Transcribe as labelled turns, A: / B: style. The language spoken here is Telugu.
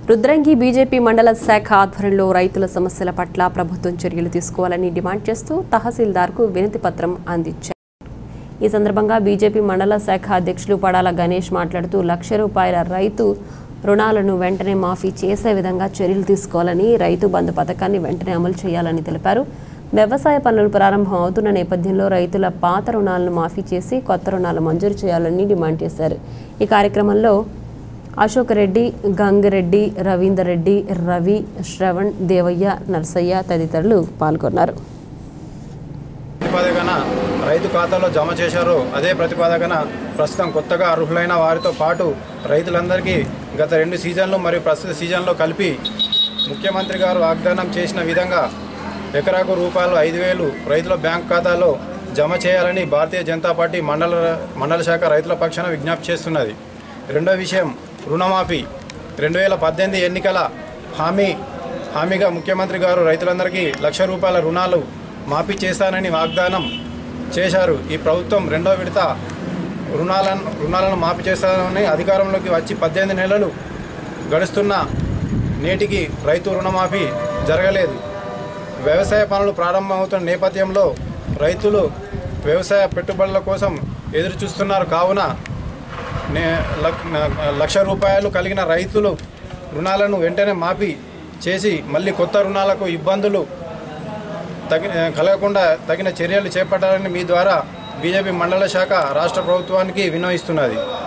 A: రుద్రంగి బీజేపీ మండల శాఖ ఆధ్వర్యంలో రైతుల సమస్యల పట్ల ప్రభుత్వం చర్యలు తీసుకోవాలని డిమాండ్ చేస్తూ తహసీల్దార్కు వినతి పత్రం అందించారు ఈ సందర్భంగా బీజేపీ మండల శాఖ అధ్యక్షులు పడాల గణేష్ మాట్లాడుతూ లక్ష రూపాయల రైతు రుణాలను వెంటనే మాఫీ చేసే విధంగా చర్యలు తీసుకోవాలని రైతు బంధు పథకాన్ని వెంటనే అమలు చేయాలని తెలిపారు వ్యవసాయ పనులు ప్రారంభం అవుతున్న నేపథ్యంలో రైతుల పాత రుణాలను మాఫీ చేసి కొత్త రుణాలు మంజూరు చేయాలని డిమాండ్ చేశారు ఈ కార్యక్రమంలో అశోక్ రెడ్డి గంగిరెడ్డి రవీందర్ రెడ్డి రవి శ్రవణ్ దేవయ్య నర్సయ్య తదితరులు పాల్గొన్నారు
B: ప్రతిపాదకన రైతు ఖాతాలో జమ చేశారో అదే ప్రతిపాదకన ప్రస్తుతం కొత్తగా అర్హులైన వారితో పాటు రైతులందరికీ గత రెండు సీజన్లు మరియు ప్రస్తుత సీజన్లో కలిపి ముఖ్యమంత్రి గారు వాగ్దానం చేసిన విధంగా ఎకరాకు రూపాయలు ఐదు వేలు రైతుల బ్యాంక్ ఖాతాలో జమ చేయాలని భారతీయ జనతా పార్టీ మండల మండల శాఖ రైతుల పక్షాన విజ్ఞప్తి చేస్తున్నది రెండో విషయం రుణమాఫీ రెండు వేల పద్దెనిమిది ఎన్నికల హామీ హామీగా ముఖ్యమంత్రి గారు రైతులందరికీ లక్ష రూపాయల రుణాలు మాఫీ చేస్తానని వాగ్దానం చేశారు ఈ ప్రభుత్వం రెండో విడత రుణాలను రుణాలను మాఫీ చేస్తానని అధికారంలోకి వచ్చి పద్దెనిమిది నెలలు గడుస్తున్న నేటికి రైతు రుణమాఫీ జరగలేదు వ్యవసాయ పనులు ప్రారంభమవుతున్న నేపథ్యంలో రైతులు వ్యవసాయ పెట్టుబడుల కోసం ఎదురు చూస్తున్నారు కావున నే లక్- లక్ష రూపాయలు కలిగిన రైతులు రుణాలను వెంటనే మాఫీ చేసి మళ్ళీ కొత్త రుణాలకు ఇబ్బందులు తగి కలగకుండా తగిన చర్యలు చేపట్టాలని మీ ద్వారా బీజేపీ మండల శాఖ రాష్ట్ర ప్రభుత్వానికి విన్నవిస్తున్నది